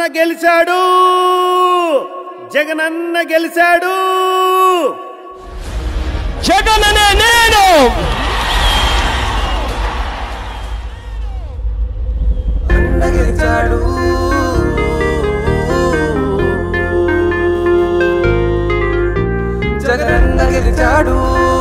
గెలిచాడు జగనన్న గెలిచాడు జగన్ అనే నేను గెలిచాడు జగనన్న గెలిచాడు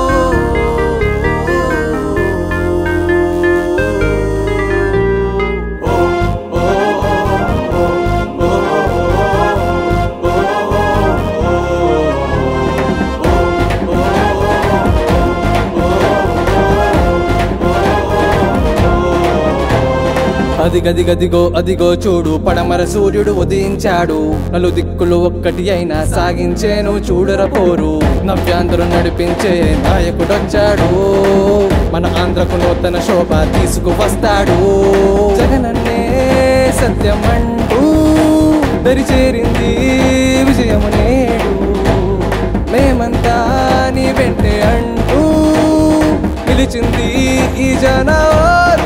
అదిగదిగదిగో అదిగో చూడు పడమర సూర్యుడు ఉదయించాడు నలు దిక్కులు ఒక్కటి అయినా సాగించేను చూడర పోరు నవ్యాంధ్రు నడిపించే నాయకుడొచ్చాడు మన ఆంధ్రకు నూతన శోభ తీసుకువస్తాడు జగనన్నే సత్యమంటూ దరి చేరింది విజయము నేడు మేమంతా నీ వెంటే అంటూ పిలిచింది ఈ జనవారు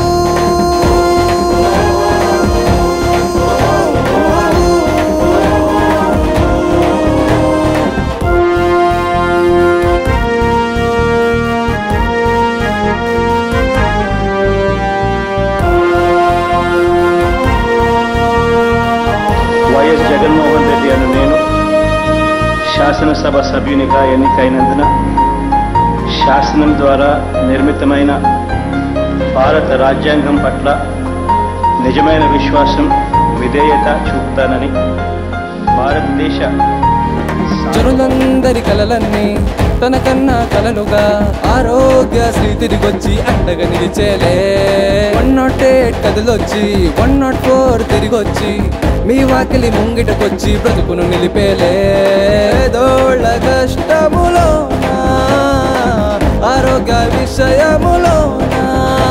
వైఎస్ జగన్మోహన్ రెడ్డి అను నేను శాసనసభ సభ్యునిగా ఎన్నికైనందున శాసనం ద్వారా నిర్మితమైన భారత రాజ్యాంగం పట్ల నిజమైన విశ్వాసం విధేయత చూపుతానని భారతదేశ జనులందరి కలలన్నీ తన కన్నా కలలుగా ఆరోగ్య శ్రీ తిరిగొచ్చి అండగా నిలిచేలే వన్ నాట్ ఎయిట్ కథలొచ్చి వన్ నాట్ ఫోర్ తిరిగొచ్చి మీ వాకిలి ముంగిటకొచ్చి బ్రతుకును నిలిపేలే దోళ్ళ కష్టములోనా ఆరోగ్య విషయములోనా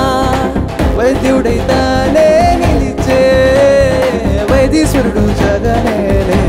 వైద్యుడైతానే నిలిచే వైదీశ్వరుడు జగనేలే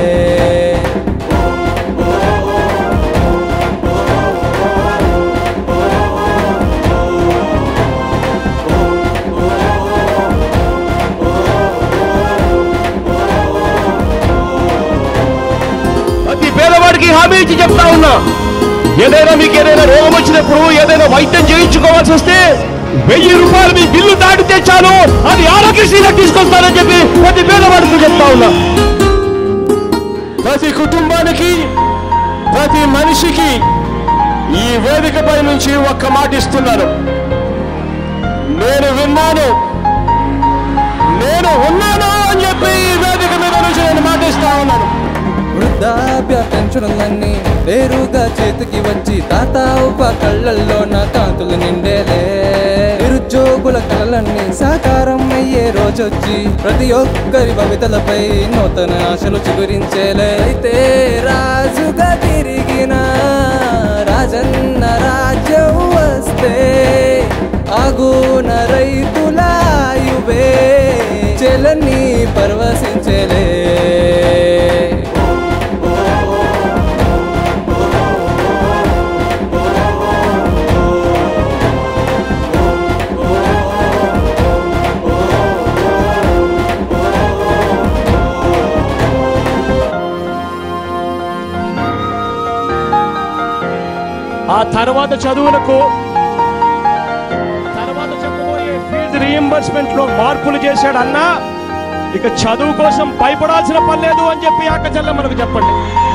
ప్రతి పేదవాడికి హామీ ఇచ్చి చెప్తా ఉన్నా ఏదైనా మీకు ఏదైనా రోగం వచ్చినప్పుడు ఏదైనా వైద్యం చేయించుకోవాల్సి వస్తే వెయ్యి రూపాయలు మీ బిల్లు దాటితే చాలు అది ఆరోగ్యశ్రీలో తీసుకొస్తానని చెప్పి ప్రతి పేదవాడికి చెప్తా ఉన్నా ప్రతి కుటుంబానికి ప్రతి మనిషికి ఈ వేదికపై నుంచి ఒక్క మాట ఇస్తున్నాను నేను విన్నాను నేను ఉన్నాను అని చెప్పి ఈ వేదిక మీద నుంచి నేను మాటిస్తా ఉన్నాను వృద్ధాప్య పెన్షన్లన్నీ వేరుగా చేతికి వచ్చి తాత ఉప కళ్ళల్లో నా కాంతులు నిండేలే నిరుద్యోగుల కళలన్నీ సాకారం అయ్యే రోజొచ్చి ప్రతి ఒక్కరి భవితలపై నూతన ఆశలు చిగురించేలే అయితే రాజుగా తిరిగిన రాజన్న రాజ్యం వస్తే ఆగున రైతులాయువే చెలని పరవశించలే ఆ తర్వాత చదువులకు తర్వాత చెప్పబోయే ఫీజు రీఎంబర్స్మెంట్ లో మార్పులు చేశాడు అన్నా ఇక చదువు కోసం భయపడాల్సిన పని లేదు అని చెప్పి ఆకచల్ల మనకు చెప్పండి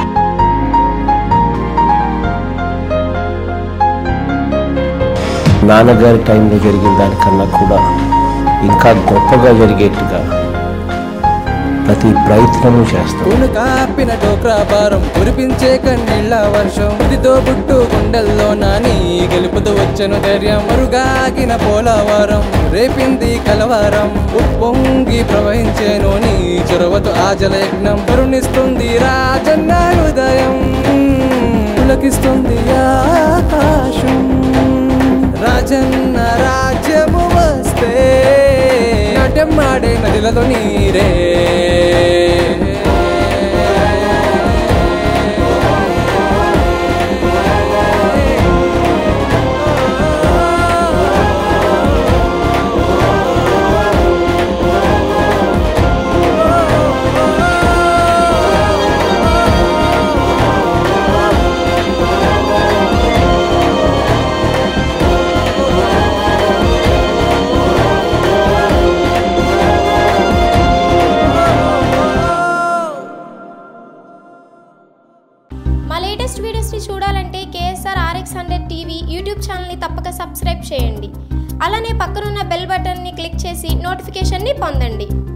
నాన్నగారి టైంలో జరిగిన దానికన్నా కూడా ఇంకా గొప్పగా జరిగేట్టుగా ప్రతి ప్రయత్నము చేస్తాం పూను కాపిన డోక్రా భారం కురిపించే కన్నీళ్ళ వర్షం ఇదితో బుట్టు గుండెల్లో నాని గెలుపుతూ వచ్చెను ధైర్యం మరుగాగిన పోలవరం రేపింది కలవారం ఉప్పొంగి ప్రవహించేను నీ చొరవతో ఆజల యజ్ఞం కరుణిస్తుంది రాజన్న హృదయం పులకిస్తుంది ఆకాశం రాజన్న రాజ్యము వస్తే నాట్యం ఆడే నదిలలో నీరే మా లేటెస్ట్ వీడియోస్ని చూడాలంటే KSR RX hundred TV YouTube ఛానల్ని తప్పక సబ్స్క్రైబ్ చేయండి అలానే పక్కనున్న బెల్ బటన్ని క్లిక్ చేసి నోటిఫికేషన్ని పొందండి